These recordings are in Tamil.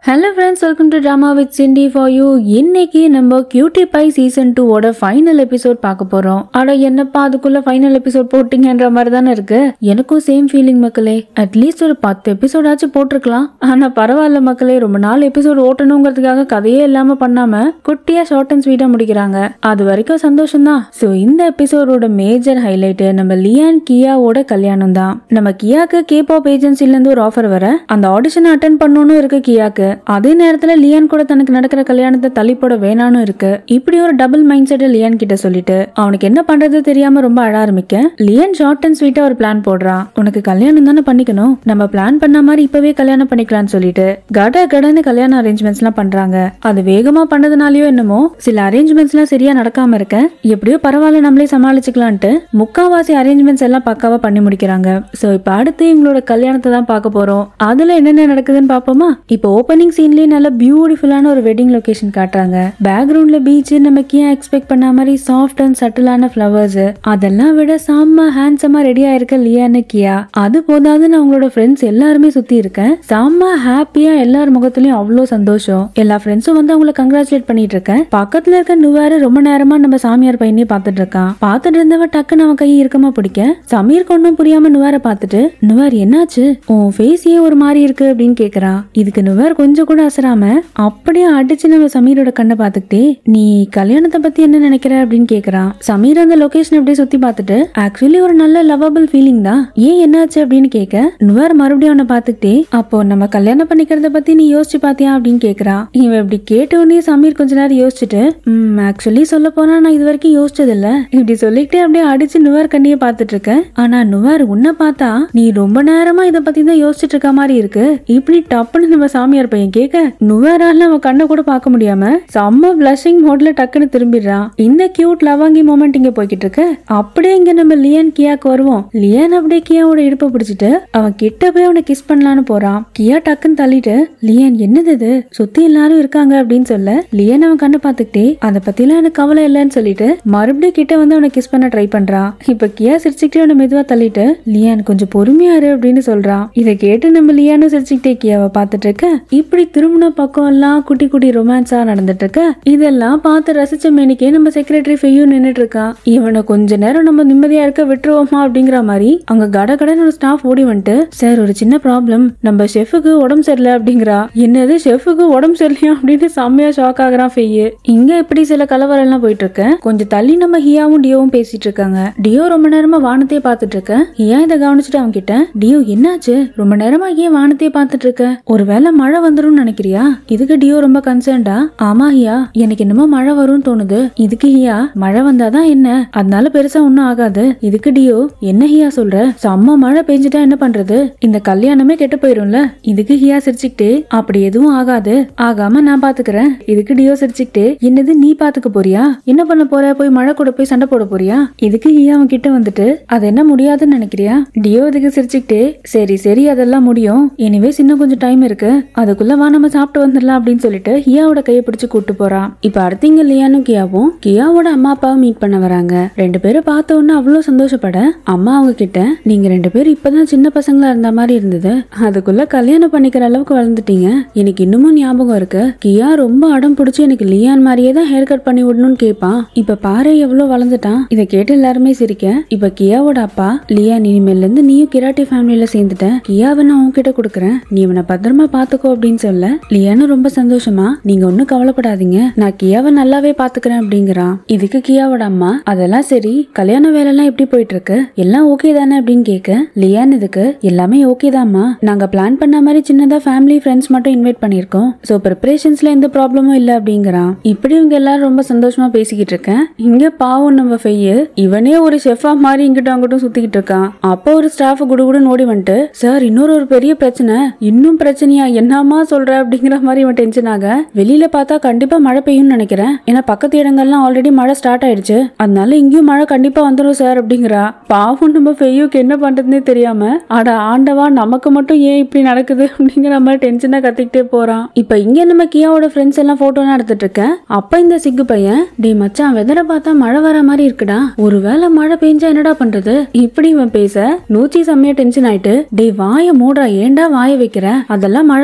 hello friends welcome to drama with Cindy for you இன்னைக்கு நம்ம கியூட்டி பை சீசன் டூவோட ஃபைனல் எபிசோட் பார்க்க போறோம் அட என்னப்பா அதுக்குள்ள ஃபைனல் எபிசோட் போட்டீங்கன்ற மாதிரி தானே இருக்கு எனக்கும் சேம் ஃபீலிங் மக்களே அட்லீஸ்ட் ஒரு பத்து எபிசோடாச்சும் போட்டிருக்கலாம் ஆனா பரவாயில்ல மக்களே ரொம்ப நாள் எபிசோட் ஓட்டணுங்கிறதுக்காக கதையே இல்லாம பண்ணாம குட்டியா ஷார்ட் அண்ட் ஸ்வீட்டா முடிக்கிறாங்க அது வரைக்கும் சந்தோஷம் தான் ஸோ இந்த எபிசோடோட மேஜர் ஹைலைட் நம்ம லியான் கியாவோட கல்யாணம் தான் நம்ம கியாக்கு கே பாப் ஏஜென்சில இருந்து ஒரு ஆஃபர் வர அந்த ஆடிஷனை அட்டன் பண்ணணும்னு இருக்கு கியாக்கு அதே நேரத்துல லியான் கூட தனக்கு நடக்கிற கல்யாணத்தை தள்ளி போட வேணான்னு இருக்கு இப்படி ஒரு டபுள் மைண்ட் செட் லியான் கிட்ட சொல்லிட்டு அவனுக்கு என்ன பண்றது தெரியாம ரொம்ப அழ ஆரம்பிக்க லியான் ஷார்ட் அண்ட் ஸ்வீட்டா ஒரு பிளான் போடுறான் உனக்கு கல்யாணம் தானே பண்ணிக்கணும் நம்ம பிளான் பண்ண மாதிரி இப்பவே கல்யாணம் பண்ணிக்கலாம்னு சொல்லிட்டு கட கடன்னு கல்யாண அரேஞ்ச்மெண்ட்ஸ் எல்லாம் பண்றாங்க அது வேகமா பண்ணதுனாலயோ என்னமோ சில அரேஞ்ச்மெண்ட்ஸ் எல்லாம் சரியா நடக்காம இருக்க எப்படியோ பரவாயில்ல நம்மளே சமாளிச்சுக்கலான்ட்டு முக்காவாசி அரேஞ்ச்மெண்ட்ஸ் எல்லாம் பக்காவா பண்ணி முடிக்கிறாங்க சோ இப்ப அடுத்து இவங்களோட கல்யாணத்தை தான் பார்க்க போறோம் அதுல என்னென்ன நடக்குதுன்னு பாப்போமா இப்போ ஓப்பனிங் சீன்லயே நல்ல பியூட்டிஃபுல்லான ஒரு வெட்டிங் லொகேஷன் காட்டுறாங்க பேக்ரவுண்ட்ல பீச் நமக்கு ஏன் எக்ஸ்பெக்ட் பண்ண மாதிரி சாஃப்ட் அண்ட் சட்டிலான ஃப்ளவர்ஸ் அதெல்லாம் விட செம்ம ஹேண்ட்ஸமா ரெடி ஆயிருக்க லியானு கியா அது போதாதுன்னு அவங்களோட ஃப்ரெண்ட்ஸ் எல்லாருமே சுத்தி இருக்கேன் செம்ம ஹாப்பியா எல்லார் முகத்துலயும் அவ்வளோ சந்தோஷம் எல்லா ஃப்ரெண்ட்ஸும் வந்து அவங்கள கங்க்ராச்சுலேட் பண்ணிட்டு இருக்கேன் பக்கத்துல இருக்க நுவாரு ரொம்ப நேரமா நம்ம சாமியார் பையனே பார்த்துட்டு இருக்கான் பார்த்துட்டு இருந்தவ டக்குன்னு அவன் கையை இறுக்கமா பிடிக்க சமீர் ஒன்றும் புரியாம நுவார பார்த்துட்டு நுவார் என்னாச்சு உன் ஃபேஸ் ஏன் ஒரு மாதிரி இருக்கு அப்படின்னு கேக்குறான் இதுக்கு நுவார் கொஞ்சம் கூட அசராம அப்படியே அடிச்சு நம்ம சமீரோட கண்ணை பார்த்துக்கிட்டே நீ கல்யாணத்தை பத்தி என்ன நினைக்கிற அப்படின்னு கேக்குறான் சமீர் அந்த லொகேஷன் அப்படியே சுத்தி பார்த்துட்டு ஆக்சுவலி ஒரு நல்ல லவபிள் ஃபீலிங் தான் ஏன் என்னாச்சு அப்படின்னு கேட்க நுவார் மறுபடியும் அவனை பார்த்துக்கிட்டே அப்போ நம்ம கல்யாணம் பண்ணிக்கிறத பத்தி நீ யோசிச்சு பாத்தியா அப்படின்னு கேக்குறான் இவன் இப்படி கேட்ட உடனே சமீர் கொஞ்ச நேரம் யோசிச்சுட்டு ம் ஆக்சுவலி சொல்ல போனா நான் இது வரைக்கும் யோசிச்சது இல்ல இப்படி சொல்லிக்கிட்டே அப்படியே அடிச்சு நுவார் கண்ணியை பார்த்துட்டு இருக்கேன் ஆனா நுவார் உன்னை பார்த்தா நீ ரொம்ப நேரமா இத பத்தி தான் யோசிச்சுட்டு இருக்க மாதிரி இருக்கு இப்படி டப்புன்னு நம்ம சாமியார் பையன் கேட்க நுவாரால அவன் கண்ணை கூட பார்க்க முடியாம செம்ம பிளஷிங் மோட்ல டக்குன்னு திரும்பிடுறான் இந்த கியூட் லவாங்கி மொமெண்ட் இங்க போய்கிட்டு இருக்கு அப்படியே இங்க நம்ம லியான் கியாக்கு வருவோம் லியான் அப்படியே கியாவோட இடுப்பை பிடிச்சிட்டு அவன் கிட்ட போய் அவனை கிஸ் பண்ணலான்னு போறான் கியா டக்குன்னு தள்ளிட்டு லியான் என்னது இது சுத்தி எல்லாரும் இருக்காங்க அப்படின்னு சொல்ல லியான் அவன் கண்ணை பார்த்துக்கிட்டே அதை பத்திலாம் எனக்கு கவலை இல்லைன்னு சொல்லிட்டு மறுபடியும் கிட்ட வந்து அவனை கிஸ் பண்ண ட்ரை பண்றான் இப்ப கியா சிரிச்சுக்கிட்டே அவனை மெதுவா தள்ளிட்டு லியான் கொஞ்சம் பொறுமையா இரு அப்படின்னு சொல்றான் இதை கேட்டு நம்ம லியானும் சிரிச்சுக்கிட்டே கியாவை பார்த்துட்டு இருக்க இப்படி திரும்பின பக்கம் எல்லாம் குட்டி குட்டி ரொமான்ஸா நடந்துட்டு இருக்க இதெல்லாம் பார்த்து ரசிச்ச மேனிக்கே நம்ம செக்ரட்டரி ஃபெய்யும் நின்னுட்டு இருக்கான் இவனை கொஞ்ச நேரம் நம்ம நிம்மதியா இருக்க விட்டுருவோமா அப்படிங்கிற மாதிரி அங்க கட கடன்னு ஒரு ஸ்டாஃப் ஓடி வந்துட்டு சார் ஒரு சின்ன ப்ராப்ளம் நம்ம ஷெஃபுக்கு உடம்பு சரியில்லை அப்படிங்கிறா என்னது ஷெஃபுக்கு உடம்பு சரியில்லையா அப்படின்னு செம்மையா ஷாக் ஆகுறான் ஃபெய்யு இங்க இப்படி சில கலவரம் எல்லாம் போயிட்டு இருக்கு கொஞ்சம் தள்ளி நம்ம ஹியாவும் டியோவும் பேசிட்டு இருக்காங்க டியோ ரொம்ப நேரமா வானத்தையே பார்த்துட்டு இருக்க ஹியா இதை கவனிச்சுட்டு அவங்க கிட்ட டியோ என்னாச்சு ரொம்ப நேரமா ஏன் வானத்தையே பார்த்துட்டு இருக்க ஒருவேளை மழை வந்துரும்னு நினைக்கிறியா இதுக்கு டியோ ரொம்ப கன்சர்ன்டா ஆமா ஹியா எனக்கு என்னமோ மழை வரும்னு தோணுது இதுக்கு ஹியா மழை வந்தாதான் என்ன அதனால பெருசா ஒண்ணும் ஆகாது இதுக்கு டியோ என்ன ஹியா சொல்ற செம்ம மழை பெஞ்சிட்டா என்ன பண்றது இந்த கல்யாணமே கெட்டு போயிரும்ல இதுக்கு ஹியா சிரிச்சுக்கிட்டே அப்படி எதுவும் ஆகாது ஆகாம நான் பாத்துக்கிறேன் இதுக்கு டியோ சிரிச்சுக்கிட்டே என்னது நீ பாத்துக்க போறியா என்ன பண்ண போற போய் மழை கூட போய் சண்டை போட போறியா இதுக்கு ஹியா அவன் கிட்ட வந்துட்டு அது என்ன முடியாதுன்னு நினைக்கிறியா டியோ இதுக்கு சிரிச்சுக்கிட்டே சரி சரி அதெல்லாம் முடியும் எனிவேஸ் இன்னும் கொஞ்சம் டைம் இருக்கு அதுக்குள்ள வா நம்ம சாப்பிட்டு வந்துடலாம் அப்படின்னு சொல்லிட்டு ஹியாவோட கையை பிடிச்சு கூட்டு போறான் இப்ப அடுத்து இங்க லியானும் கியாவும் கியாவோட அம்மா அப்பாவும் மீட் பண்ண வராங்க ரெண்டு பேரும் பார்த்த உடனே அவ்வளவு சந்தோஷப்பட அம்மா அவங்க கிட்ட நீங்க ரெண்டு பேரும் இப்பதான் சின்ன பசங்களா இருந்த மாதிரி இருந்தது அதுக்குள்ள கல்யாணம் பண்ணிக்கிற அளவுக்கு வளர்ந்துட்டீங்க எனக்கு இன்னமும் ஞாபகம் இருக்கு கியா ரொம்ப அடம் பிடிச்சி எனக்கு லியான் மாதிரியே தான் ஹேர் கட் பண்ணி விடணும்னு கேட்பான் இப்ப பாரு எவ்வளவு வளர்ந்துட்டான் இதை கேட்டு எல்லாருமே சிரிக்க இப்ப கியாவோட அப்பா லியான் இனிமேல இருந்து நீயும் கிராட்டி ஃபேமிலியில சேர்ந்துட்ட கியாவை நான் உன்கிட்ட கொடுக்குறேன் நீ இவனை பத்திரமா பாத்துக்கோ அப்படின்னு சொல்ல லியானும் ரொம்ப சந்தோஷமா நீங்க ஒன்னும் கவலைப்படாதீங்க நான் கியாவை நல்லாவே பாத்துக்கிறேன் அப்படிங்கிறான் இதுக்கு கியாவோட அம்மா அதெல்லாம் சரி கல்யாண வேலை எல்லாம் எப்படி போயிட்டு இருக்கு எல்லாம் ஓகே தானே அப்படின்னு கேட்க லியான் இதுக்கு எல்லாமே ஓகே தாம்மா நாங்க பிளான் பண்ண மாதிரி சின்னதா ஃபேமிலி ஃப்ரெண்ட்ஸ் மட்டும் இன்வைட் பண்ணிருக்கோம் சோ ப்ரிப்பரேஷன்ஸ்ல எந்த ப்ராப்ளமும் இல்ல அப்படிங்கிறான் இப்படி இவங்க எல்லாரும் ரொம்ப சந்தோஷமா பேசிக்கிட்டு இருக்கேன் இங்க பாவம் நம்ம ஃபெய்யு இவனே ஒரு ஷெஃபா மாதிரி இங்கிட்டும் அங்கிட்டும் சுத்திக்கிட்டு இருக்கான் அப்போ ஒரு ஸ்டாஃப் குடுகுடுன்னு ஓடி வந்துட்டு சார் இன்னொரு ஒரு பெரிய பிரச்சனை இன்னும் பிரச்சனையா என்னமா சொல்ற அப்படிங்கிற மாதிரி இவன் டென்ஷன் ஆக வெளியில பார்த்தா கண்டிப்பா மழை பெய்யும்னு நினைக்கிறேன் ஏன்னா பக்கத்து இடங்கள்லாம் ஆல்ரெடி மழை ஸ்டார்ட் ஆயிடுச்சு அதனால இங்கேயும் மழை கண்டிப்பா வந்துடும் சார் அப்படிங்கிறா பாவம் நம்ம ஃபெய்யுக்கு என்ன பண்றதுன்னே தெரியாம அட ஆண்டவா நமக்கு மட்டும் ஏன் இப்படி நடக்குது அப்படிங்கிற மாதிரி டென்ஷனா கத்திக்கிட்டே போறான் இப்ப இங்க நம்ம கியாவோட ஃப்ரெண்ட்ஸ் எல்லாம் போட்டோலாம் எடுத்துட்டு இருக்கேன் அப்ப இந்த சிக்கு பையன் டே மச்சான் வெதரை பார்த்தா மழை வர மாதிரி இருக்குடா ஒருவேளை மழை பெஞ்சா என்னடா பண்றது இப்படி இவன் பேச நூச்சி செம்மையா டென்ஷன் ஆயிட்டு டே வாய மூடுறா ஏன்டா வாய வைக்கிற அதெல்லாம் மழை எல்லாம் ஒன்னும்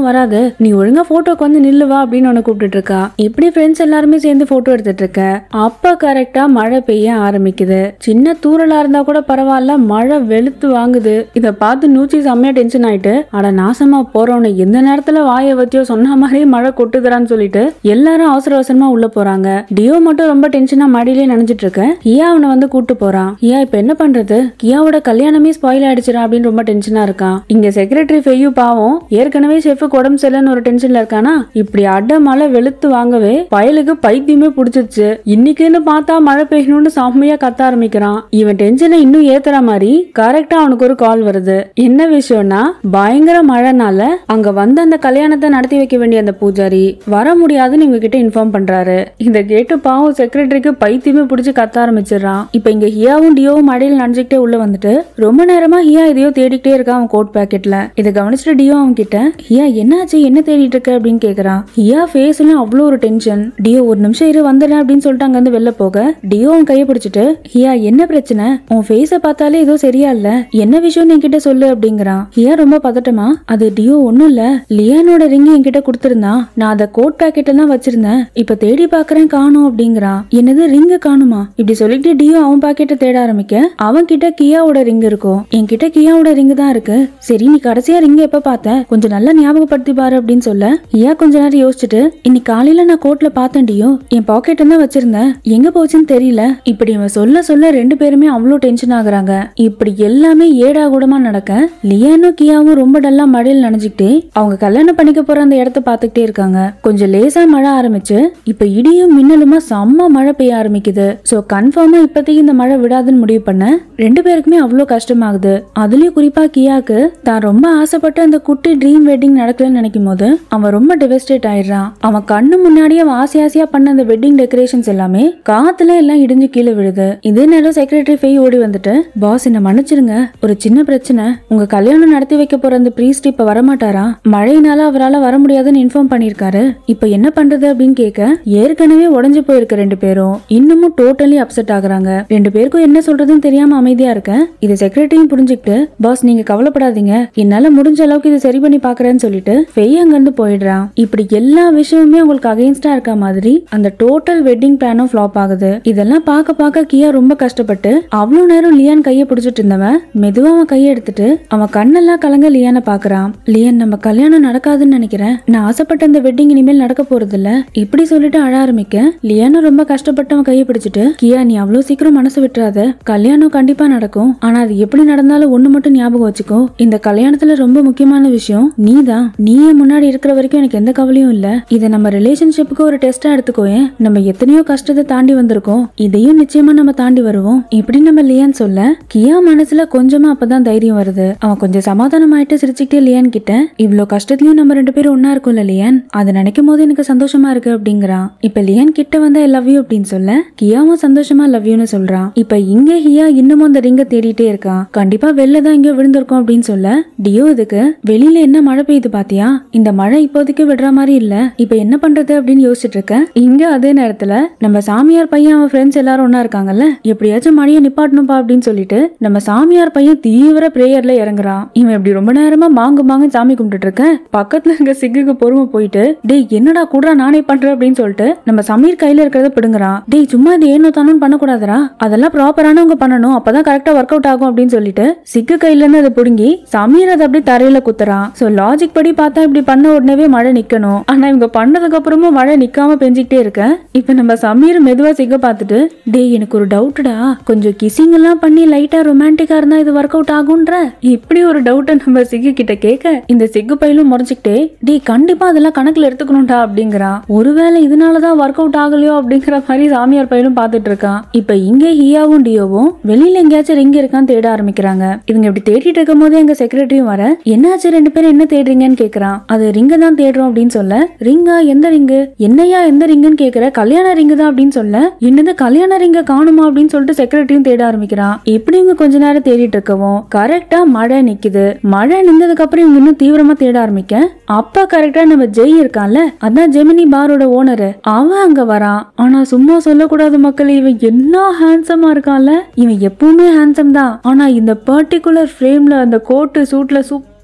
வராது நீ ஒழுங்கா போட்டோக்கு வந்து நில்லு வா அப்படின்னு உன்னை கூப்பிட்டுட்டு இருக்கா இப்படி ஃப்ரெண்ட்ஸ் எல்லாருமே சேர்ந்து போட்டோ எடுத்துட்டு இருக்க அப்ப கரெக்டா மழை பெய்ய ஆரம்பிக்குது சின்ன தூறலா இருந்தா கூட பரவாயில்ல மழை வெளுத்து வாங்குது இத பார்த்து நூச்சி செம்மையா டென்ஷன் ஆயிட்டு அட நாசமா போறவனு எந்த நேரத்துல வாயை வத்தியோ சொன்ன மாதிரி மழை கொட்டுதுறான்னு சொல்லிட்டு எல்லாரும் அவசர அவசரமா உள்ள போறாங்க டியோ மட்டும் ரொம்ப டென்ஷனா மடியிலே நினைச்சிட்டு இருக்க கியா அவனை வந்து கூட்டு போறான் கியா இப்ப என்ன பண்றது கியாவோட கல்யாணமே ஸ்பாயில் ஆயிடுச்சுடா அப்படின்னு ரொம்ப டென்ஷனா இருக்கான் இங்க செக்ரட்டரி ஃபெய்யூ பாவம் ஏற்கனவே ஷெஃபுக்கு உடம்பு சரியில்லைன்னு ஒரு டென்ஷன்ல இருக்கானா இப்படி அட மழை வெளுத்து வாங்கவே பயலுக்கு பைத்தியமே பிடிச்சிருச்சு இன்னைக்குன்னு பார்த்தா மழை பெய்யணும்னு செம்மையா கத்த ஆரம்பிக்கிறான் இவன் டென்ஷனை இன்னும் ஏத்துற மாதிரி கரெக்டா அவனுக்கு ஒரு கால் வருது என்ன விஷயம்னா பயங்கர மழைனால அங்க வந்து அந்த கல்யாணத்தை நடத்தி வைக்க வேண்டிய அந்த பூஜாரி வர முடியாதுன்னு இவங்க கிட்ட இன்ஃபார்ம் பண்றாரு இந்த கேட்டு பாவம் செக்ரட்டரிக்கு பைத்தியமே பிடிச்சி கத்த ஆரம்பிச்சிடுறான் இப்ப இங்க ஹியாவும் டியோவும் மழையில் நனைஞ்சுக்கிட்டே உள்ள வந்துட்டு ரொம்ப நேரமா ஹியா எதையோ தேடிக்கிட்டே இருக்கான் அவன் கோட் பாக்கெட்ல இதை கவனிச்சுட்டு டியோ அவன் கிட்ட ஹியா என்னாச்சு என்ன தேடிட்டு இருக்க அப்படின்னு கேக்குறான் ஹியா ஃபேஸ்ல அவ்வளோ ஒரு டென்ஷன் டியோ ஒரு நிமிஷம் இரு வந்துடுறேன் அப்படின்னு சொல்லிட்டு அங்க இருந்து வெளில போக டியோ அவன் கையை பிடிச்சிட்டு ஹியா என்ன பிரச்சனை உன் ஃபேஸ பார்த்தாலே ஏதோ சரியா இல்ல என்ன விஷயம் என்கிட்ட சொல்லு அப்படிங்கிறான் ஹியா ரொம்ப பதட்டமா அது டியோ ஒண்ணும் இல்ல லியானோட ரிங் என்கிட்ட கொடுத்திருந்தான் நான் அதை கோட் பாக்கெட்ல தான் வச்சிருந்தேன் இப்ப தேடி பாக்குறேன் காணோம் அப்படிங்கிறான் என்னது ரிங்க காணுமா இப்படி சொல்லிட்டு டியோ அவன் பாக்கெட்டை தேட ஆரம்பிக்க அவன் கிட்ட கியாவோட ரிங் இருக்கும் என்கிட்ட கியாவோட ரிங் தான் இருக்கு சரி நீ கடைசியா ரிங் எப்ப பார்த்த கொஞ்சம் நல்லா ஞாபகப்படுத்தி பாரு அப்படின்னு சொல்ல ஹியா கொஞ்ச நேரம் யோசிச்சுட்டு இன்னைக்கு காலையில நான் கோட்ல பார்த்தேன் டியோ என் பாக்கெட் தான் வச்சிருந்தேன் எங்க போச்சுன்னு தெரியல இப்படி இவன் சொல்ல சொல்ல ரெண்டு பேருமே அவ்வளோ டென்ஷன் ஆகுறாங்க இப்படி எல்லாமே ஏடா கூடமா நடக்க லியானும் கியாவும் ரொம்ப டல்லா மழையில் நனைஞ்சுக்கிட்டே அவங்க கல்யாணம் பண்ணிக்க போற அந்த இடத்த பார்த்துக்கிட்டே இருக்காங்க கொஞ்சம் லேசா மழை ஆரம்பிச்சு இப்ப இடியும் மின்னலுமா செம்ம மழை பெய்ய ஆரம்பிக்குது சோ கன்ஃபார்மா இப்போதைக்கு இந்த மழை விடாதுன்னு முடிவு பண்ண ரெண்டு பேருக்குமே அவ்வளோ கஷ்டமாகுது அதுலயும் குறிப்பா கியாக்கு தான் ரொம்ப ஆசைப்பட்ட அந்த குட்டி ட்ரீம் வெட்டிங் நடக்கலன்னு நினைக்கும் போது அவன் ரொம்ப டெவஸ்டேட் ஆயிடுறான் அவன் கண்ணு முன்னாடியே அவன் ஆசை ஆசையா பண்ண அந்த வெட்டிங் டெக்கரேஷன்ஸ் எல்லாமே காத்துல எல்லாம் இடிஞ்சு கீழே விழுது இதே நேரம் செக்ரட்டரி ஃபெய் ஓடி வந்துட்டு பாஸ் என்ன மன்னிச்சிருங்க ஒரு சின்ன பிரச்சனை உங்க கல்யாணம் நடத்தி வைக்க போற அந்த ப்ரீஸ்ட் இப்ப வரமாட்டாரா மழையினால அவரால வர முடியாதுன்னு இன்ஃபார்ம் பண்ணிருக்காரு இப்ப என்ன பண்றது அப்படின்னு கேட்க ஏற்கனவே உடஞ்சு போயிருக்க ரெண்டு பேரும் இன்னமும் டோட்டலி அப்செட் ஆகுறாங்க ரெண்டு பேருக்கும் என்ன சொல்றதுன்னு தெரியாம அமைதியா இருக்க இது செக்ரட்டரியும் புரிஞ்சுக்கிட்டு பாஸ் நீங்க கவலைப்படாதீங்க என்னால முடிஞ்ச அளவுக்கு இதை சரி பண்ணி பாக்குறேன்னு சொல்லிட்டு ஃபெய் அங்கிருந்து போயிடுறான் இப்படி எல்லா விஷயமுமே உங்களுக்கு அகைன்ஸ்டா இருக்க மாதிரி அந்த டோட்டல் வெட்டிங் பிளானும் ஃபிளாப் ஆகுது இதெல்லாம் பார்க்க பார்க்க கியா ரொம்ப கஷ்டப்பட்டு அவ்வளவு நேரம் லியான் கையை பிடிச்சிட்டு இருந்தவன் மெதுவா அவன் கையை எடுத்துட்டு அவன் கண்ணெல்லாம் கலங்க லியானை பாக்குறான் லியான் நம்ம கல்யாணம் நடக்காதுன்னு நினைக்கிறேன் நான் ஆசைப்பட்ட அந்த வெட்டிங் இனிமேல் நடக்க போறது இல்ல இப்படி சொல்லிட்டு அழ ஆரம்பிக்க லியானும் ரொம்ப கஷ்டப்பட்டு அவன் கையை பிடிச்சிட்டு கியா நீ அவ்வளவு சீக்கிரம் மனசு விட்டுறாத கல்யாணம் கண்டிப்பா நடக்கும் ஆனா அது எப்படி நடந்தாலும் ஒண்ணு மட்டும் ஞாபகம் வச்சுக்கோ இந்த கல்யாணத்துல ரொம்ப முக்கியமான விஷயம் நீதான் நீ என் முன்னாடி இருக்கிற வரைக்கும் எனக்கு எந்த கவலையும் இல்ல இதை நம்ம ரிலேஷன்ஷிப்புக்கு ஒரு டெஸ்டா எடுத்துக்கோயேன் நம்ம எத்தனையோ கஷ்டத்தை தாண்டி வந்திருக்கோம் இதையும் நிச்சயமா நம்ம தாண்டி வருவோம் இப்படி நம்ம லியான் சொல்ல கியா மனசுல கொஞ்சமா அப்பதான் தைரியம் வருது அவன் கொஞ்சம் சமாதானம் ஆயிட்டு சிரிச்சுக்கிட்டே லியான் கிட்ட இவ்ளோ கஷ்டத்துலயும் நம்ம ரெண்டு பேரும் ஒன்னா இருக்கோம்ல லியான் அதை நினைக்கும் போது எனக்கு சந்தோஷமா இருக்கு அப்படிங்கிறான் இப்ப லியான் கிட்ட வந்தா லவ் யூ அப்படின்னு சொல்ல கியாவும் சந்தோஷமா லவ் யூன்னு சொல்றான் இப்ப இங்க ஹியா இன்னமும் அந்த ரிங்க தேடிட்டே இருக்கான் கண்டிப்பா வெளில தான் எங்கேயோ விழுந்திருக்கும் அப்படின்னு சொல்ல டியோ இதுக்கு வெளியில என்ன மழை பெய்யுது பாத்தியா இந்த மழை இப்போதைக்கு விடுற மாதிரி இல்ல இப்ப என்ன பண்றது அப்படின்னு யோசிச்சுட்டு இருக்க இங்க அதே நேரத்துல நம்ம சாமியார் பையன் அவன் ஃப்ரெண்ட்ஸ் எல்லாரும் ஒண்ணா இருக்காங்கல்ல எப்படியாச்சும் மழையை நிப்பாட்டணும்பா அப்படின்னு சொல்லிட்டு நம்ம சாமியார் பையன் தீவிர பிரேயர்ல இறங்குறான் இவன் இப்படி ரொம்ப நேரமா மாங்கு மாங்கு சாமி கும்பிட்டுட்டு இருக்கேன் பக்கத்துல இருக்க சிக்குக்கு பொறுமை போயிட்டு டேய் என்னடா கூடா நானே பண்றேன் அப்படின்னு சொல்லிட்டு நம்ம சமீர் கையில இருக்கிறத பிடுங்குறான் டேய் சும்மா இது ஏனோ தானோன்னு பண்ணக்கூடாதுடா அதெல்லாம் ப்ராப்பரானவங்க பண்ணணும் அப்பதான் கரெக்டா ஒர்க் அவுட் ஆகும் அப்படின்னு சொல்லிட்டு சிக்கு கையில இருந்து அதை பிடுங்கி சமீர் அதை அப்படியே தரையில குத்துறான் சோ லாஜிக் படி பார்த்தா இப்படி பண்ண உடனே மழை நிக்கணும் ஆனா இவங்க பண்ணதுக்கு அப்புறமும் மழை நிக்காம பெஞ்சிக்கிட்டே இருக்க இப்ப நம்ம சமீர் மெதுவா சிக்க பார்த்துட்டு டேய் எனக்கு ஒரு டவுட்டுடா கொஞ்சம் கிசிங் எல்லாம் பண்ணி லைட்டா ரொமான்டிக்கா இருந்தா இது ஒர்க் அவுட் ஆகும்ன்ற இப்படி ஒரு டவுட்டை நம்ம சிக்கு கிட்ட கேட்க இந்த சிக்கு பையிலும் முறைச்சிக்கிட்டே டேய் கண்டிப்பா அதெல்லாம் கணக்குல எடுத்துக்கணும்டா அப்படிங்கிறான் ஒருவேளை இதனாலதான் ஒர்க் அவுட் ஆகலையோ அப்படிங்கிற மாதிரி சாமியார் பையனும் பார்த்துட்டு இருக்கான் இப்ப இங்க ஹியாவும் டியோவும் வெளியில எங்கேயாச்சும் ரிங் இருக்கான்னு தேட ஆரம்பிக்கிறாங்க இவங்க இப்படி தேடிட்டு இருக்கும் போது எங்க செக்ரட்டரியும் வர என்னாச்சு ரெண்டு பேரும் என்ன தேடுறீங்கன்னு கேக்குறான் அது ரிங்க தான் தேடுறோம் அப்படின்னு சொல்ல ரிங்கா எந்த ரிங்கு என்னையா எந்த ரிங்குன்னு கேக்குற கல்யாண ரிங்கு தான் அப்படின்னு சொல்ல என்னது கல்யாண ரிங்க காணுமா அப்படின்னு சொல்லிட்டு செக்ரட்டரியும் தேட ஆரம்பிக்கிறான் இப்படி இவங்க கொஞ்ச நேரம் தேடிட்டு இருக்கவும் கரெக்டா மழை நிக்குது மழை நின்றதுக்கு அப்புறம் இவங்க இன்னும் தீவிரமா தேட ஆரம்பிக்க அப்பா கரெக்டா நம்ம ஜெய் இருக்கான்ல அதான் ஜெமினி பாரோட ஓனரு அவன் அங்க வரான் ஆனா சும்மா சொல்லக்கூடாது மக்கள் இவன் என்ன ஹேண்ட்ஸமா இருக்கான்ல இவன் எப்பவுமே ஹேண்ட்ஸம் தான் ஆனா இந்த பர்டிகுலர் ஃப்ரேம்ல அந்த கோட்டு சூட்ல சூப்பர்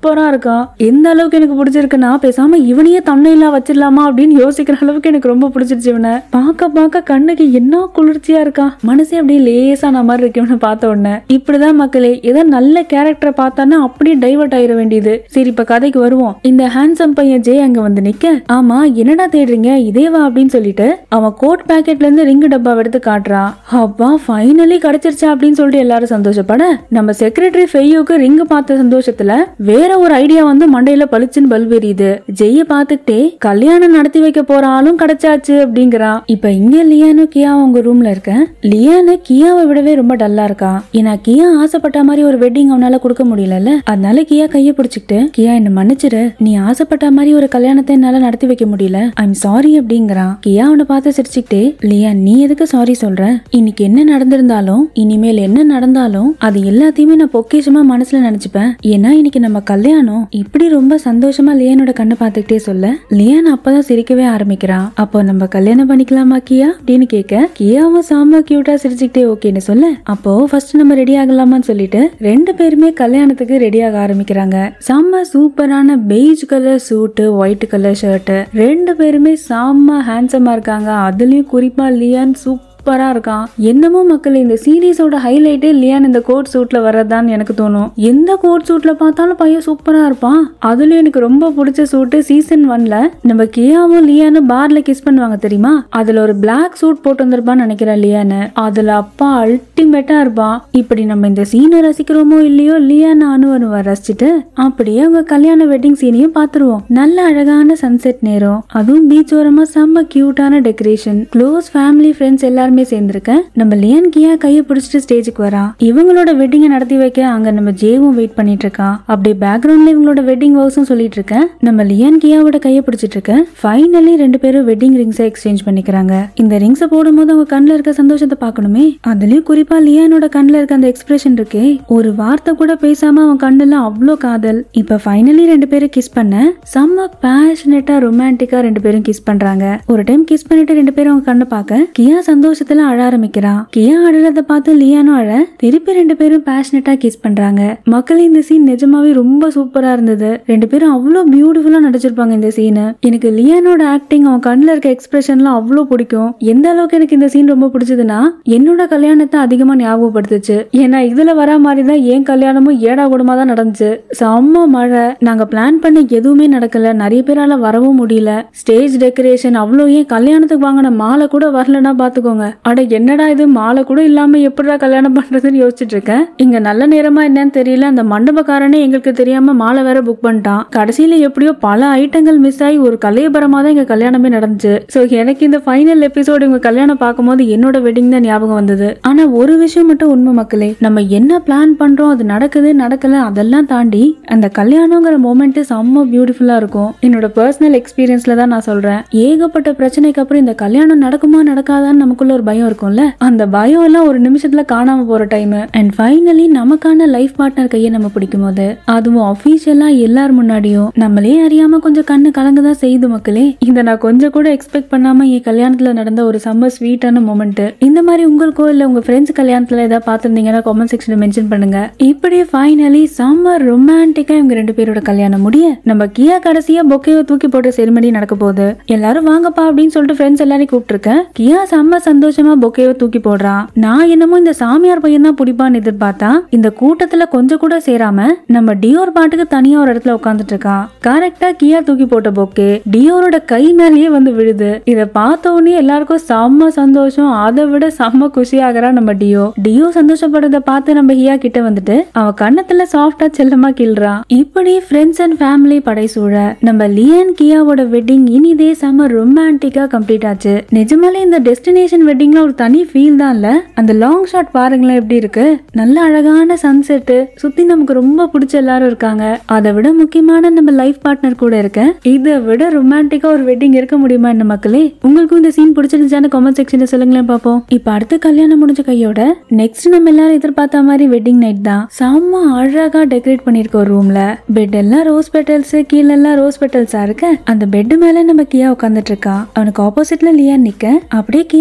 சூப்பரா இருக்கான் எந்த அளவுக்கு எனக்கு பிடிச்சிருக்குன்னா பேசாம இவனையே தன்னையில வச்சிடலாமா அப்படின்னு யோசிக்கிற அளவுக்கு எனக்கு ரொம்ப பிடிச்சிருச்சு இவனை பார்க்க பார்க்க கண்ணுக்கு என்ன குளிர்ச்சியா இருக்கான் மனசே அப்படியே லேசான மாதிரி இருக்கு இவனை பார்த்த உடனே இப்படிதான் மக்களே ஏதோ நல்ல கேரக்டரை பார்த்தானா அப்படியே டைவர்ட் ஆயிட வேண்டியது சரி இப்ப கதைக்கு வருவோம் இந்த ஹேண்ட்ஸம் பையன் ஜே அங்க வந்து நிக்க ஆமா என்னடா தேடுறீங்க இதேவா அப்படின்னு சொல்லிட்டு அவன் கோட் பேக்கெட்ல இருந்து ரிங்கு டப்பாவை எடுத்து காட்டுறான் அப்பா ஃபைனலி கிடைச்சிருச்சா அப்படின்னு சொல்லிட்டு எல்லாரும் சந்தோஷப்பட நம்ம செக்ரட்டரி ஃபெய்யோக்கு ரிங்கு பார்த்த சந்தோஷத்துல வேற ஒரு ஐடியா வந்து மண்டையில பளிச்சுன்னு பல்ப் எரியுது ஜெய்ய பார்த்துக்கிட்டே கல்யாணம் நடத்தி வைக்க போற ஆளும் கிடைச்சாச்சு அப்படிங்கிறான் இப்ப இங்க லியானும் கியா அவங்க ரூம்ல இருக்க லியானு கியாவை விடவே ரொம்ப டல்லா இருக்கா ஏன்னா கியா ஆசைப்பட்ட மாதிரி ஒரு வெட்டிங் அவனால கொடுக்க முடியலல்ல அதனால கியா கைய பிடிச்சிக்கிட்டு கியா என்ன மன்னிச்சிரு நீ ஆசைப்பட்ட மாதிரி ஒரு கல்யாணத்தை என்னால நடத்தி வைக்க முடியல ஐம் சாரி அப்படிங்கிறான் கியா அவனை பார்த்து சிரிச்சுக்கிட்டே லியா நீ எதுக்கு சாரி சொல்ற இன்னைக்கு என்ன நடந்திருந்தாலும் இனிமேல் என்ன நடந்தாலும் அது எல்லாத்தையுமே நான் பொக்கிஷமா மனசுல நினைச்சுப்பேன் ஏன்னா இன்னைக்கு நம்ம கல்யாணம் இப்படி ரொம்ப சந்தோஷமா லியானோட கண்ணை பார்த்துக்கிட்டே சொல்ல லியான் அப்பதான் சிரிக்கவே ஆரம்பிக்கிறான் அப்போ நம்ம கல்யாணம் பண்ணிக்கலாமா கியா அப்படின்னு கேட்க கியாவும் சாம கியூட்டா சிரிச்சுக்கிட்டே ஓகேன்னு சொல்ல அப்போ ஃபர்ஸ்ட் நம்ம ரெடி ஆகலாமான்னு சொல்லிட்டு ரெண்டு பேருமே கல்யாணத்துக்கு ரெடி ஆக ஆரம்பிக்கிறாங்க செம்ம சூப்பரான beige colour suit white colour shirt ரெண்டு பேருமே செம்ம ஹேண்ட்ஸமா இருக்காங்க அதுலயும் குறிப்பா லியான் சூப்பர் சூப்பரா இருக்கான் என்னமோ மக்கள் இந்த சீரீஸோட ஹைலைட்டே லியான் இந்த கோட் சூட்ல வர்றதுதான் எனக்கு தோணும் எந்த கோட் சூட்ல பார்த்தாலும் பையன் சூப்பரா இருப்பான் அதுலயும் எனக்கு ரொம்ப பிடிச்ச சூட்டு சீசன் ஒன்ல நம்ம கியாவும் லியானும் பார்ல கிஸ் பண்ணுவாங்க தெரியுமா அதுல ஒரு பிளாக் சூட் போட்டு வந்திருப்பான்னு நினைக்கிறேன் லியானு அதுல அப்பா அல்டிமேட்டா இருப்பான் இப்படி நம்ம இந்த சீனை ரசிக்கிறோமோ இல்லையோ லியான் அனுவனுவ ரசிச்சுட்டு அப்படியே அவங்க கல்யாண வெட்டிங் சீனையும் பார்த்துருவோம் நல்ல அழகான சன்செட் நேரம் அதுவும் பீச் ஓரமா செம்ம கியூட்டான டெக்கரேஷன் க்ளோஸ் ஃபேமிலி ஃப்ரெண்ட்ஸ் எல்லாருமே சேர்ந்திருக்கேன் நம்ம லியன் கியா கையை பிடிச்சிட்டு ஸ்டேஜுக்கு வரா இவங்களோட வெட்டிங்கை நடத்தி வைக்க அங்க நம்ம ஜேவும் வெயிட் பண்ணிட்டு இருக்கான் அப்படியே பேக்ரவுண்ட்ல இவங்களோட வெட்டிங் வர்ஸும் சொல்லிட்டு இருக்கேன் நம்ம லியன் கியாவோட கையை பிடிச்சிட்டு இருக்கேன் ஃபைனலி ரெண்டு பேரும் வெட்டிங் ரிங்ஸை எக்ஸ்சேஞ்ச் பண்ணிக்கிறாங்க இந்த ரிங்ஸை போடும்போது அவங்க கண்ணுல இருக்க சந்தோஷத்தை பார்க்கணுமே அதுலயும் குறிப்பா லியானோட கண்ணுல இருக்க அந்த எக்ஸ்பிரஷன் இருக்கே ஒரு வார்த்தை கூட பேசாம அவன் கண்ணுல அவ்வளோ காதல் இப்ப ஃபைனலி ரெண்டு பேரும் கிஸ் பண்ண செம்ம பேஷனேட்டா ரொமான்டிக்கா ரெண்டு பேரும் கிஸ் பண்றாங்க ஒரு டைம் கிஸ் பண்ணிட்டு ரெண்டு பேரும் அவங்க கண்ணை பார்க்க கியா சந்தோஷத்துல அழ ஆரம்பிக்கிறான் கியா அழறத பார்த்து லியானும் அழ திருப்பி ரெண்டு பேரும் பேஷனேட்டா கிஸ் பண்றாங்க மக்கள் இந்த சீன் நிஜமாவே ரொம்ப சூப்பரா இருந்தது ரெண்டு பேரும் அவ்வளோ பியூட்டிஃபுல்லா நடிச்சிருப்பாங்க இந்த சீனு எனக்கு லியானோட ஆக்டிங் அவன் கண்ணுல இருக்க எக்ஸ்பிரஷன்லாம் அவ்வளோ பிடிக்கும் எந்த அளவுக்கு எனக்கு இந்த சீன் ரொம்ப பிடிச்சதுன்னா என்னோட கல்யாணத்தை அதிகமா ஞாபகப்படுத்துச்சு ஏன்னா இதுல வர மாதிரி தான் என் கல்யாணமும் ஏடா கூடமா தான் நடந்துச்சு செம்ம மழை நாங்க பிளான் பண்ண எதுவுமே நடக்கல நிறைய பேரால வரவும் முடியல ஸ்டேஜ் டெக்கரேஷன் அவ்வளோ ஏன் கல்யாணத்துக்கு வாங்கின மாலை கூட வரலன்னா பாத்துக்கோங்க அட என்னடா இது மாலை கூட இல்லாம எப்படிடா கல்யாணம் பண்றதுன்னு யோசிச்சுட்டு இருக்கேன் இங்க நல்ல நேரமா என்னன்னு தெரியல அந்த மண்டபக்காரனே எங்களுக்கு தெரியாம மாலை வேற புக் பண்ணிட்டான் கடைசியில எப்படியோ பல ஐட்டங்கள் மிஸ் ஆகி ஒரு கலையபரமா தான் எங்க கல்யாணமே நடந்துச்சு சோ எனக்கு இந்த ஃபைனல் எபிசோடு இவங்க கல்யாணம் பார்க்கும்போது என்னோட வெட்டிங் தான் ஞாபகம் வந்தது ஆனா ஒரு விஷயம் மட்டும் உண்மை மக்களே நம்ம என்ன பிளான் பண்றோம் அது நடக்குது நடக்கல அதெல்லாம் தாண்டி அந்த கல்யாணங்கிற மொமெண்ட் செம்ம பியூட்டிஃபுல்லா இருக்கும் என்னோட பர்சனல் எக்ஸ்பீரியன்ஸ்ல தான் நான் சொல்றேன் ஏகப்பட்ட பிரச்சனைக்கு அப்புறம் இந்த கல்யாணம் நடக்குமா நடக்காதான்னு நமக்குள்ள ஒரு பயம் இருக்கும்ல அந்த பயம் எல்லாம் ஒரு நிமிஷத்துல காணாம போற டைம் அண்ட் ஃபைனலி நமக்கான லைஃப் பார்ட்னர் கையை நம்ம பிடிக்கும் போது அதுவும் அஃபீஷியலா எல்லார் முன்னாடியும் நம்மளே அறியாம கொஞ்சம் கண்ணு கலங்கதான் செய்யுது மக்களே இந்த நான் கொஞ்சம் கூட எக்ஸ்பெக்ட் பண்ணாம என் கல்யாணத்துல நடந்த ஒரு செம்ம ஸ்வீட்டான மொமெண்ட் இந்த மாதிரி உங்களுக்கோ இல்ல உங்க ஃப்ரெண்ட்ஸ் கல்யாணத்துல ஏதாவது பார்த்திருந்தீங்கன்னா காமெண்ட் செக்ஷன்ல மென்ஷன் பண்ணுங்க இப்படியே ஃபைனலி செம்ம ரொமான்டிக்கா இவங்க ரெண்டு பேரோட கல்யாணம் முடிய நம்ம கியா கடைசியா பொக்கேவை தூக்கி போட்ட செரிமனி நடக்க போகுது எல்லாரும் வாங்கப்பா அப்படின்னு சொல்லிட்டு ஃப்ரெண்ட்ஸ் எல்லாரையும் கூப்பிட்டுருக்கேன் கியா செம்ம சந்தோஷமா பொக்கேவை தூக்கி போடுறான் நான் என்னமோ இந்த சாமியார் பையன் தான் பிடிப்பான்னு எதிர்பார்த்தா இந்த கூட்டத்துல கொஞ்சம் கூட சேராம நம்ம டியோர் பாட்டுக்கு தனியா ஒரு இடத்துல உட்காந்துட்டு இருக்கான் கரெக்டா கியா தூக்கி போட்ட பொக்கே டியோரோட கை மேலேயே வந்து விழுது இத பார்த்த உடனே எல்லாருக்கும் செம்ம சந்தோஷம் அதை விட செம்ம குஷி ஆகிறா நம்ம டியோ டியோ சந்தோஷப்படுறத பார்த்து நம்ம ஹியா கிட்ட வந்துட்டு அவ கண்ணத்துல சாஃப்டா செல்லமா கிள்றான் இப்படி ஃப்ரெண்ட்ஸ் அண்ட் ஃபேமிலி படைசூழ நம்ம லியன் கியாவோட வெட்டிங் இனிதே செம்ம ரொமான்டிக்கா கம்ப்ளீட் ஆச்சு நிஜமாலே இந்த டெஸ்டினேஷன் வெட்டிங்ல ஒரு தனி ஃபீல் தான் இல்ல அந்த லாங் ஷாட் பாருங்களேன் எப்படி இருக்கு நல்ல அழகான சன்செட் சுத்தி நமக்கு ரொம்ப பிடிச்ச எல்லாரும் இருக்காங்க அதை விட முக்கியமான நம்ம லைஃப் பார்ட்னர் கூட இருக்க இதை விட ரொமான்டிக்கா ஒரு வெட்டிங் இருக்க முடியுமா என்ன மக்களே உங்களுக்கும் இந்த சீன் பிடிச்சிருந்துச்சான்னு கமெண்ட் செக்ஷன்ல சொல்லுங்களேன் பாப்போம் இப்ப அடுத்த கல்யாணம் முடிஞ்ச கையோட நெக்ஸ்ட் நம்ம எல்லாரும் எதிர்பார்த்த மாதிரி வெட்டிங் நைட் தான் செம்ம அழகா டெக்கரேட் பண்ணிருக்க ஒரு ரூம்ல பெட் எல்லாம் ரோஸ் பெட்டல்ஸ் கீழ எல்லாம் ரோஸ் பெட்டல்ஸா இருக்க அந்த பெட் மேல நம்ம கியா உட்காந்துட்டு இருக்கா அவனுக்கு ஆப்போசிட்ல லியா நிக்க அப்படியே கியாவோட கண்ணை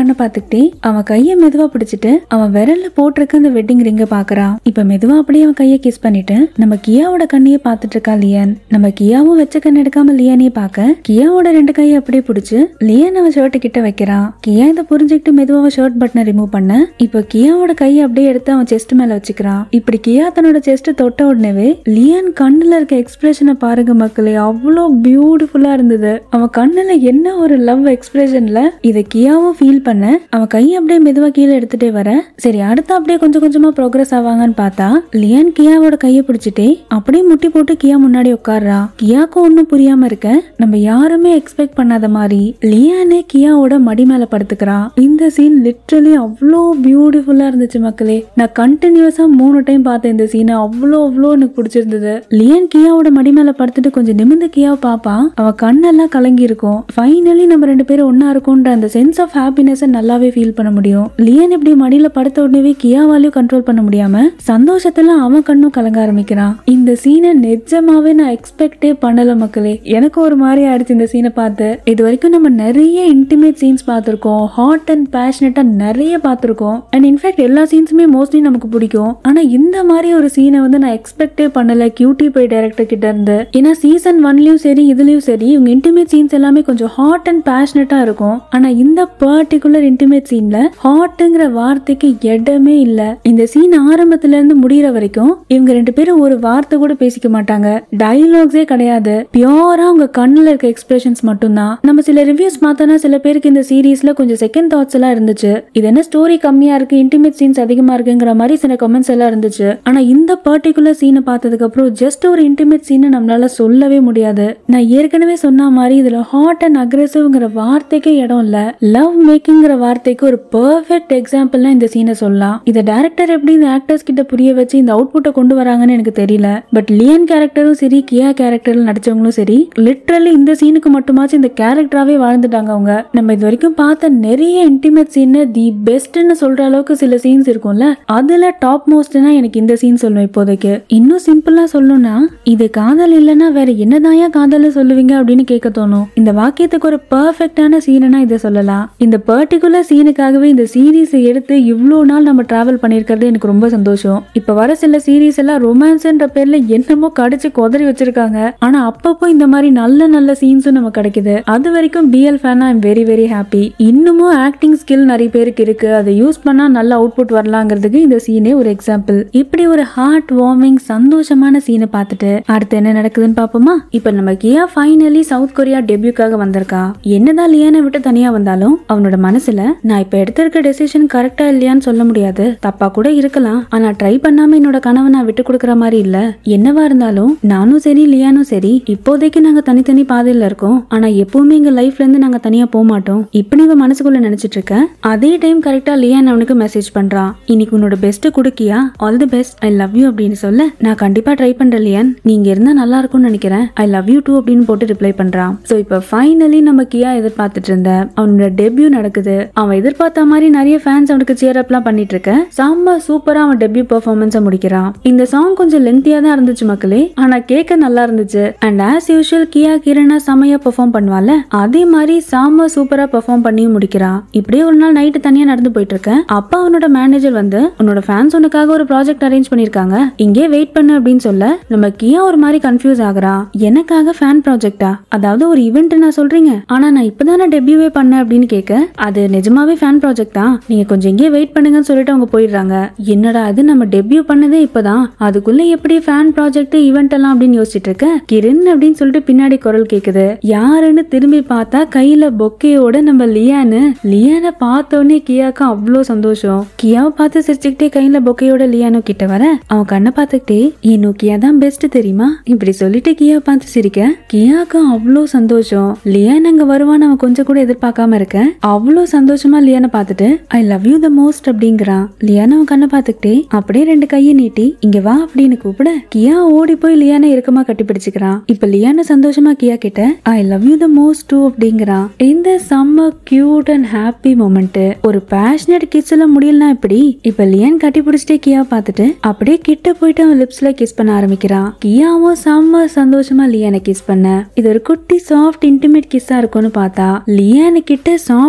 பண்றான்னு பாத்துக்கிட்டே அவன் கைய மெதுவா பிடிச்சிட்டு அவன் விரல்ல போட்டிருக்க அந்த வெட்டிங் ரிங்க பாக்குறான் இப்ப மெதுவா அப்படியே அவன் கைய கிஸ் பண்ணிட்டு நம்ம கியாவோட கண்ணையே பாத்துட்டு இருக்கா லியான் நம்ம கியாவும் வச்ச கண் எடுக்காம லியானையே பார்க்க கியாவோட ரெண்டு கையை அப்படியே பிடிச்சு லியான் அவன் ஷர்ட் கிட்ட வைக்கிறான் கியா இதை புரிஞ்சுக்கிட்டு மெதுவா அவன் ஷர்ட் பட்டனை ரிமூவ் பண்ண இப்ப கியாவோட கையை அப்படியே எடுத்து அவன் செஸ்ட் மேல வச்சுக்கிறான் இப்படி கியா தன்னோட செஸ்ட் தொட்ட உடனேவே லியான் கண்ணுல இருக்க எக்ஸ்பிரஷனை பாருங்க மக்களே அவ்வளோ பியூட்டிஃபுல்லா இருந்தது அவன் கண்ணுல என்ன ஒரு லவ் எக்ஸ்பிரஷன்ல இதை கியாவும் ஃபீல் பண்ண அவன் கையை அப்படியே மெதுவா கீழே எடுத்துட்டே வர சரி அடுத்து அப்படியே கொஞ்சம் கொஞ்சமா ப்ரோக்ரஸ் ஆவாங்கன்னு பார்த்தா லியான் கியாவோட கையை பிடிச்சிட்டே அப்படியே முட்டி போட்டு கியா முன்னாடி உட்கார்றா கியாக்கும் ஒன்றும் புரியாம இருக்க நம்ம யாருமே எக்ஸ்பெக்ட் பண்ணாத மாதிரி லியானே கியாவோட மடி மேல படுத்துக்கிறான் இந்த சீன் லிட்ரலி அவ்வளோ பியூட்டிஃபுல்லா இருந்துச்சு மக்களே நான் கண்டினியூஸா மூணு டைம் பார்த்தேன் இந்த சீனை அவ்வளோ அவ்வளோ எனக்கு பிடிச்சிருந்தது லியான் கியாவோட மடி மேல படுத்துட்டு கொஞ்சம் நிமிந்து கியாவை பாப்பான் அவ கண்ணெல்லாம் கலங்கி இருக்கும் ஃபைனலி நம்ம ரெண்டு பேரும் ஒன்னா இருக்கோன்ற அந்த சென்ஸ் ஆஃப் ஹாப்பினஸ் நல்லாவே ஃபீல் பண்ண முடியும் லியன் இப்படி மடியில படுத்த உடனே கியாவாலையும் கண்ட்ரோல் பண்ண முடியாம சந்தோஷத்துல அவன் கண்ணும் கலங்க ஆரம்பிக்கிறான் இந்த சீனை நிஜமாவே நான் எக்ஸ்பெக்டே பண்ணல மக்களே எனக்கு ஒரு மாதிரி ஆயிடுச்சு இந்த சீனை பார்த்து இது வரைக்கும் நம்ம நிறைய இன்டிமேட் சீன்ஸ் பார்த்திருக்கோம் ஹாட் அண்ட் பேஷனட்டா நிறைய பார்த்திருக்கோம் அண்ட் இன்ஃபேக்ட் எல்லா சீன்ஸுமே மோஸ்ட்லி நமக்கு பிடிக்கும் ஆனா இந்த மாதிரி ஒரு சீனை வந்து நான் எக்ஸ்பெக்டே பண்ணல கியூட்டி பை டைரக்டர் கிட்ட இருந்து ஏன்னா சீசன் ஒன்லயும் சரி இதுலயும் சரி இவங்க இன்டிமேட் சீன்ஸ் எல்லாமே கொஞ்சம் ஹாட் அண்ட் பேஷனட்டா இருக்கும் ஆனா இந்த பர்டிகுலர் இன்டிமேட் சீன்ல ஹாட்டுங்கிற வார்த்தைக்கு இடமே இல்ல இந்த சீன் ஆரம்பத்துல இருந்து முடியிற வரைக்கும் இவங்க ரெண்டு பேரும் ஒரு வார்த்தை கூட பேசிக்க மாட்டாங்க டயலாக்ஸே கிடையாது பியோரா உங்க கண்ணுல இருக்க எக்ஸ்பிரஷன்ஸ் மட்டும்தான் நம்ம சில ரிவ்யூஸ் பார்த்தோம்னா சில பேருக்கு இந்த சீரீஸ்ல கொஞ்சம் செகண்ட் தாட்ஸ் எல்லாம் இருந்துச்சு இது என்ன ஸ்டோரி கம்மியா இருக்கு இன்டிமேட் சீன்ஸ் அதிகமா இருக்குங்கிற மாதிரி சில கமெண்ட்ஸ் எல்லாம் இருந்துச்சு ஆனா இந்த பர்டிகுலர் சீனை பார்த்ததுக்கு அப்புறம் ஜஸ்ட் ஒரு இன்டிமேட் சீனை நம்மளால சொல்லவே முடியாது நான் ஏற்கனவே சொன்ன மாதிரி இதுல ஹாட் அண்ட் அக்ரெசிவ்ங்கிற வார்த்தைக்கே இடம் இல்ல லவ் மேக்கிங்கிற வார்த்தைக்கு ஒரு பெர்ஃபெக்ட் எக்ஸாம்பிள்னா இந்த சீனை சொல்லலாம் இதை டேரக்டர் எப்படி இந்த ஆக்டர்ஸ் கிட்ட புரிய வச்சு இந்த அவுட்புட்டை கொண்டு வராங்கன்னு எனக்கு தெரியல பட் லியன் கேரக்டரும் சரி கியா கேரக்டர்ல நடிச்சவங்களும் சரி லிட்ரலி இந்த சீனுக்கு மட்டுமாச்சும் இந்த கேரக்டராவே வாழ்ந்துட்டாங்க அவங்க நம்ம இது வரைக்கும் பார்த்த நிறைய இன்டிமேட் சீன் தி பெஸ்ட்னு சொல்ற அளவுக்கு சில சீன்ஸ் இருக்கும்ல அதுல டாப் மோஸ்ட்னா எனக்கு இந்த சீன் சொல்லுவேன் இப்போதைக்கு இன்னும் சிம்பிளா சொல்லணும்னா இது காதல் இல்லைன்னா வேற என்னதாயா காதல் சொல்லுவீங்க அப்படின்னு கேட்க தோணும் இந்த வாக்கியத்துக்கு ஒரு பர்ஃபெக்டான சீனா இதை சொல்லலாம் இந்த பர்டிகுலர் சீனுக்காகவே இந்த சீரீஸ் எடுத்து இவ்வளோ நாள் நம்ம டிராவல் பண்ணியிருக்கிறது எனக்கு ரொம்ப சந்தோஷம் இப்ப வர சில சீரீஸ் எல்லாம் ரொமான்ஸ்ன்ற பேர்ல என்னமோ கடிச்சு கொதறி வச்சிருக்காங்க ஆனா அப்பப்போ இந்த மாதிரி நல்ல நல்ல சீன்ஸும் நமக்கு கிடைக்குது அது வரைக்கும் பிஎல் ஃபேனா ஐம் வெரி வெரி ஹாப்பி இன்னமும் ஆக்டிங் ஸ்கில் நிறைய பேருக்கு இருக்கு அதை யூஸ் பண்ணா நல்ல அவுட்புட் வரலாங்கிறதுக்கு இந்த சீனே ஒரு எக்ஸாம்பிள் இப்படி ஒரு ஹார்ட் வார்மிங் சந்தோஷமான சீனை பார்த்துட்டு அடுத்து என்ன நடக்குதுன்னு பாப்போமா இப்ப நம்ம கியா ஃபைனலி சவுத் கொரியா டெபியூக்காக வந்திருக்கா என்னதான் லியானை விட்டு தனியா வந்தாலும் அவனோட மனசுல நான் இப்ப எடுத்திருக்க டெசிஷன் கரெக்டா இல்லையான்னு சொல்ல முடியாது தப்பா கூட இருக்கலாம் ஆனா ட்ரை பண்ணாம என்னோட கனவை நான் விட்டு கொடுக்கற மாதிரி இல்ல என்னவா இருந்தாலும் நானும் சரி லியானும் சரி இப்போதைக்கு நாங்க தனித்தனி பாதையில இருக்கோம் ஆனா எப்பவுமே எங்க லைஃப்ல இருந்து நாங்க தனியா போக மாட்டோம் இப்படி இவன் மனசுக்குள்ள நினைச்சிட்டு இருக்க அதே டைம் கரெக்டா லியான் அவனுக்கு மெசேஜ் பண்றான் இன்னைக்கு உன்னோட பெஸ்ட் குடுக்கியா all the best I love you அப்படின்னு சொல்ல நான் கண்டிப்பா ட்ரை பண்றேன் லியான் நீங்க இருந்தா நல்லா இருக்கும்னு நினைக்கிறேன் ஐ லவ் யூ டூ அப்படின்னு போட்டு ரிப்ளை பண்றான் சோ இப்ப ஃபைனலி நம்ம கியா எதிர்பார்த்துட்டு இருந்த அவனோட டெபியூ நடக்குது அவன் எதிர்பார்த்த மாதிரி நிறைய ஃபேன்ஸ் அவனுக்கு சியர் அப்லாம் பண்ணிட்டு இருக்க செம்ம சூப்பரா அவன் டெபியூ பெர்ஃபார்மன்ஸை முடிக்கிறான் இந்த சாங் கொஞ்சம் லென்த்தியா தான் இருந்துச்சு மக்களே ஆனா கேட்க நல்லா இருந்துச்சு அண்ட் ஆஸ் யூஷுவல் கியா கிரணா செமையா பெர்ஃபார்ம் பண்ணுவால அதே மாதிரி செம்ம சூப்பரா பெர்ஃபார்ம் பண்ணியும் முடிக்கிறான் இப்படியே ஒரு நாள் நைட்டு தனியா நடந்து போயிட்டு இருக்கேன் அப்பா அவனோட மேனேஜர் வந்து உன்னோட ஃபேன்ஸ் உனக்காக ஒரு ப்ராஜெக்ட் அரேஞ்ச் பண்ணிருக்காங்க இங்கே வெயிட் பண்ணு அப்படின்னு சொல்ல நம்ம கியா ஒரு மாதிரி கன்ஃபியூஸ் ஆகுறான் எனக்காக ஃபேன் ப்ராஜெக்டா அதாவது ஒரு ஈவெண்ட் நான் சொல்றீங்க ஆனா நான் இப்பதானே டெபியூவே பண்ணேன் அப்படின்னு கேட்க அது நிஜமாவே ஃபேன் ப்ராஜெக்ட் தான் நீங்க கொஞ்சம் இங்கே வெயிட் பண்ணுங்கன்னு சொல்லிட்டு அவங்க போயிடுறாங்க என்னடா அது நம்ம டெபியூ பண்ணதே இப்பதான் அதுக்குள்ள எப்படி ஃபேன் ப்ராஜெக்ட் ஈவெண்ட் எல்லாம் அப்படின்னு யோசிச்சுட்டு இருக்க கிரண் அப்படின்னு சொல்லிட்டு பின்னாடி குரல் கேக்குது யாருன்னு திரும்பி பார்த்தா கையில பொக்கையோட நம்ம லியானு லியானை பார்த்தோன்னே கியாக்கு அவ்வளோ சந்தோஷம் கியாவை பார்த்து சிரிச்சுக்கிட்டே கையில பொக்கையோட லியானோ கிட்ட வர அவன் கண்ணை பார்த்துக்கிட்டே என் கியா தான் பெஸ்ட் தெரியுமா இப்படி சொல்லிட்டு கியா பார்த்து சிரிக்க கியாக்கு அவ்வளோ சந்தோஷம் லியான் அங்க வருவான்னு அவன் கொஞ்சம் கூட எதிர்பார்க்காம இருக்க அவ்வளோ சந்தோஷமா லியானை பார்த்துட்டு I love you the most அப்படிங்கிறான் லியான் அவன் கண்ணை பார்த்துக்கிட்டே அப்படியே ரெண்டு கையை நீட்டி இங்க வா அப்படின்னு கூப்பிட கியா ஓடி போய் லியானை இறுக்கமா கட்டி பிடிச்சுக்கிறான் இப்ப லியானை சந்தோஷமா கியா கிட்ட I love you the most too அப்படிங்கிறான் இந்த செம்ம கியூட் அண்ட் ஹாப்பி மொமெண்ட் ஒரு பேஷனட் கிஸ்ல முடியலனா இப்படி இப்ப லியான் கட்டி பிடிச்சிட்டே கியா பார்த்துட்டு அப்படியே கிட்ட போயிட்டு அவன் லிப்ஸ்ல கிஸ் பண்ண ஆரம்பிக்கிறான் கியாவும் செம்ம சந்தோஷமா லியானை கிஸ் பண்ண இது ஒரு குட்டி சாஃப்ட் இன்டிமேட் கிஸ்ஸா இருக்கும்னு பார்த்தா லியானு கிட்ட சாஃப்ட் இன்டிமேட்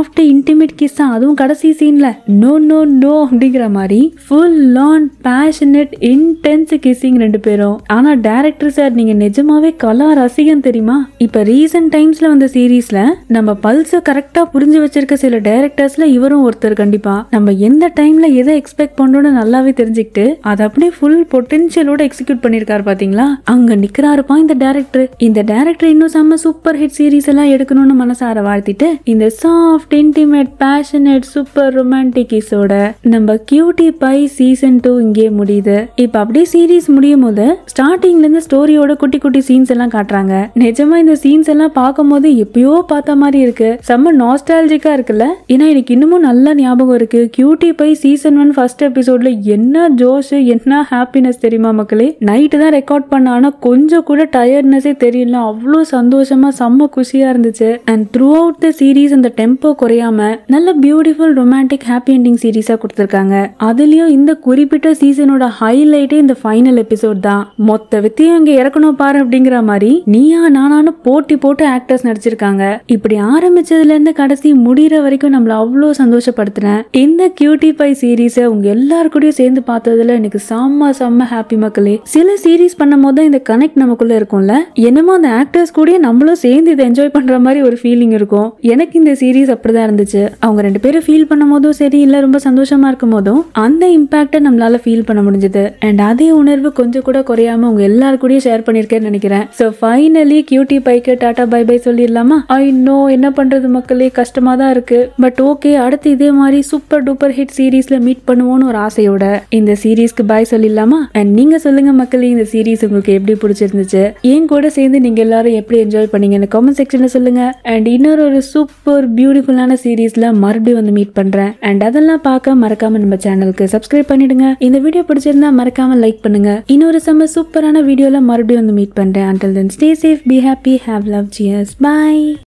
இன்டிமேட் கிஸ் தான் அதுவும் கடைசி சீன்ல நோ நோ நோ அப்படிங்கிற மாதிரி full on passionate intense kissing ரெண்டு பேரும் ஆனா டேரக்டர் சார் நீங்க நிஜமாவே கலா ரசிகன் தெரியுமா இப்ப ரீசன்ட் டைம்ஸ்ல வந்த சீரீஸ்ல நம்ம பல்ஸ கரெக்டா புரிஞ்சு வச்சிருக்க சில டேரக்டர்ஸ்ல இவரும் ஒருத்தர் கண்டிப்பா நம்ம எந்த டைம்ல எதை எக்ஸ்பெக்ட் பண்றோம்னு நல்லாவே தெரிஞ்சுக்கிட்டு அதை அப்படியே ஃபுல் பொட்டென்ஷியலோட எக்ஸிக்யூட் பண்ணிருக்காரு பாத்தீங்களா அங்க நிக்கிறாருப்பா இந்த டேரக்டர் இந்த டேரக்டர் இன்னும் செம்ம சூப்பர் ஹிட் சீரிஸ் எல்லாம் எடுக்கணும்னு மனசார வாழ்த்திட்டு இந்த soft intimate passionate super romantic இஸோட நம்ம கியூட்டி பை சீசன் டூ இங்கே முடியுது இப்ப அப்படியே சீரிஸ் முடியும் போது ஸ்டார்டிங்ல இருந்து ஸ்டோரியோட குட்டி குட்டி சீன்ஸ் எல்லாம் காட்டுறாங்க நிஜமா இந்த சீன்ஸ் எல்லாம் பார்க்கும்போது எப்பயோ பார்த்த மாதிரி இருக்கு செம்ம நாஸ்டாலஜிக்கா இருக்குல்ல ஏன்னா எனக்கு இன்னமும் நல்ல ஞாபகம் இருக்கு cutie pie season one first எபிசோட்ல என்ன ஜோஷ் என்ன ஹாப்பினஸ் தெரியுமா மக்களே நைட்டு தான் ரெக்கார்ட் பண்ண ஆனா கொஞ்சம் கூட டயர்ட்னஸே தெரியல அவ்வளோ சந்தோஷமா செம்ம குஷியா இருந்துச்சு and throughout the series அந்த டெம்போ குறையாம நல்ல பியூட்டிஃபுல் ரொமான்டிக் ஹாப்பி எண்டிங் சீரீஸா கொடுத்துருக்காங்க அதுலயும் இந்த குறிப்பிட்ட சீசனோட ஹைலைட்டே இந்த ஃபைனல் எபிசோட் தான் மொத்த வித்தையும் இங்க இறக்கணும் பாரு அப்படிங்கிற மாதிரி நீயா நானானு போட்டி போட்டு ஆக்டர்ஸ் நடிச்சிருக்காங்க இப்படி ஆரம்பிச்சதுல இருந்து கடைசி முடிகிற வரைக்கும் நம்மள அவ்வளோ சந்தோஷப்படுத்தினேன் இந்த கியூட்டி பை சீரீஸை உங்க எல்லாருக்கூடயும் சேர்ந்து பார்த்ததுல எனக்கு செம்ம செம்ம ஹாப்பி மக்களே சில சீரீஸ் பண்ணும் போது இந்த கனெக்ட் நமக்குள்ள இருக்கும்ல என்னமோ அந்த ஆக்டர்ஸ் கூடயே நம்மளும் சேர்ந்து இதை என்ஜாய் பண்ற மாதிரி ஒரு ஃபீலிங் இருக்கும் எனக்கு இந்த சீரீஸ் அப்படிதான் இருந்துச்சு அவங்க ரெண்டு பேரும் ஃபீல் பண்ணும் போதும் சரி இல்ல ரொம்ப சந்தோஷமா இருக்கும் போதும் அந்த இம்பாக்டை நம்மளால ஃபீல் பண்ண முடிஞ்சது அண்ட் அதே உணர்வு கொஞ்சம் கூட குறையாம உங்க எல்லாரு கூடயும் ஷேர் பண்ணிருக்கேன்னு நினைக்கிறேன் ஸோ ஃபைனலி கியூட்டி பைக்கு டாடா பை பை சொல்லிடலாமா ஐ நோ என்ன பண்றது மக்களே கஷ்டமா தான் இருக்கு பட் ஓகே அடுத்து இதே மாதிரி சூப்பர் டூப்பர் ஹிட் சீரீஸ்ல மீட் பண்ணுவோம்னு ஒரு ஆசையோட இந்த சீரீஸ்க்கு பாய் சொல்லிடலாமா அண்ட் நீங்க சொல்லுங்க மக்களே இந்த சீரீஸ் உங்களுக்கு எப்படி பிடிச்சிருந்துச்சு என் கூட சேர்ந்து நீங்க எல்லாரும் எப்படி என்ஜாய் பண்ணீங்கன்னு கமெண்ட் செக்ஷன்ல சொல்லுங்க அண்ட் இன்னொரு ஒரு சூப்பர் பியூட்டிஃபுல்லான சீரீஸ்ல மறுபடியும் வந்து மீட் பண்றேன் அண்ட் அதெல்லாம் பார்க்க மறக்காம நம்ம சேனலுக்கு சப்ஸ்கிரைப் பண்ணிடுங்க இந்த வீடியோ பிடிச்சிருந்தா மறக்காம லைக் பண்ணுங்க இன்னொரு செம்ம சூப்பரான வீடியோல மறுபடியும் வந்து மீட் பண்றேன் until then stay safe be happy have love cheers bye